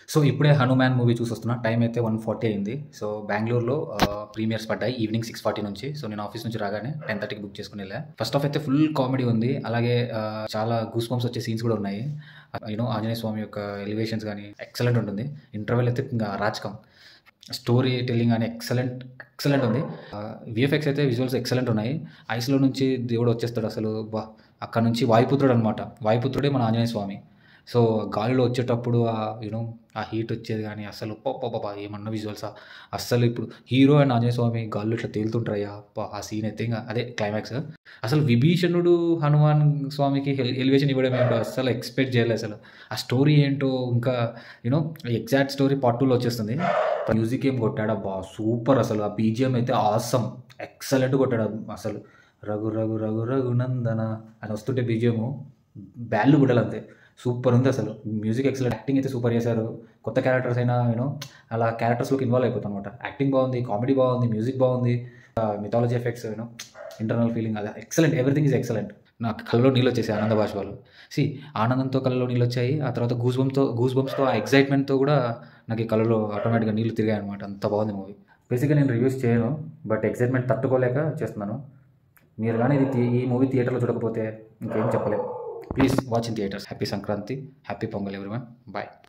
so ఇప్పుడే Hanuman movie చూసి వస్తున్నా టైం అయితే వన్ ఫార్టీ అయింది సో బెంగళూరులో ప్రీమియర్స్ పడ్డాయి ఈవినింగ్ సిక్స్ ఫార్టీ నుంచి సో నేను ఆఫీస్ నుంచి రాగానే టెన్ థర్టీకి బుక్ చేసుకుని వెళ్ళా ఫస్ట్ ఆఫ్ అయితే ఫుల్ కామెడీ ఉంది అలాగే ఆ, చాలా గూస్ బంప్స్ వచ్చే సీన్స్ కూడా ఉన్నాయి యూనో ఆంజనేయ స్వామి యొక్క ఎలివేషన్స్ కానీ ఎక్సలెంట్ ఉంటుంది ఇంటర్వెల్ అయితే ఇంకా రాజకం స్టోరీ టెల్లింగ్ అని ఎక్సలెంట్ ఎక్సలెంట్ ఉంది విఎఫ్ఎక్స్ అయితే విజువల్స్ ఎక్సలెంట్ ఉన్నాయి ఐస్లో నుంచి దేవుడు వచ్చేస్తాడు అసలు బా అక్కడ నుంచి వాయుపుత్రుడు అనమాట వాయుపుత్రుడే మన ఆంజనేయ స్వామి సో గాలిలో వచ్చేటప్పుడు ఆ యూనో ఆ హీట్ వచ్చేది కానీ అసలు పాపా ఏమన్నా విజువల్స్ అస్సలు ఇప్పుడు హీరో అండ్ ఆంజనేయ స్వామి గాల్లో ఇట్లా తేలుతుంటారయ్యా అబ్బా, ఆ సీన్ అయితే ఇంకా అదే క్లైమాక్స్ అసలు విభీషణుడు హనుమాన్ స్వామికి ఎలివేషన్ ఇవ్వడం ఏంటో అస్సలు ఎక్స్పెక్ట్ చేయలేదు అసలు ఆ స్టోరీ ఏంటో ఇంకా యూనో ఎగ్జాక్ట్ స్టోరీ పార్ట్ టూలో వచ్చేస్తుంది మ్యూజిక్ ఏం కొట్టాడు బా సూపర్ అసలు ఆ బీజిఎం అయితే ఆసమ్ ఎక్సలెంట్ కొట్టాడు అసలు రఘు రఘు రఘు రఘు నందన అని వస్తుంటే బీజిఎము బ్యాళ్ళు గుడ్డలు అంతే సూపర్ ఉంది అసలు మ్యూజిక్ ఎక్సలెంట్ యాక్టింగ్ అయితే సూపర్ చేశారు కొత్త క్యారెక్టర్స్ అయినా యూనో అలా క్యారెక్టర్స్లోకి ఇన్వాల్వ్ అయిపోతాం అనమాట యాక్టింగ్ బాగుంది కామెడీ బాగుంది మ్యూజిక్ బాగుంది mythology effects you know internal feeling అదే ఎక్సలెంట్ ఎవ్రీథింగ్ ఈజ్ ఎక్సలెంట్ నాకు కళ్ళలో నీళ్ళు వచ్చేసాయి ఆనంద బాష్పాలు సి ఆనందంతో కళ్ళలో నీళ్ళు వచ్చాయి ఆ తర్వాత గూస్ బంప్తో గూస్ బంప్స్తో ఆ ఎక్సైట్మెంట్తో కూడా నాకు ఈ కళ్ళలో ఆటోమేటిక్గా నీళ్ళు తిరిగాయి అనమాట అంత బాగుంది మూవీ బేసిక్గా నేను రివ్యూస్ చేయను బట్ ఎక్సైట్మెంట్ తట్టుకోలేక చేస్తున్నాను మీరు కానీ ఇది థి- ఈ మూవీ థియేటర్లో చూడకపోతే ఇంకేం చెప్పలేము please watch in theatres happy Sankranti happy Pongal everyone bye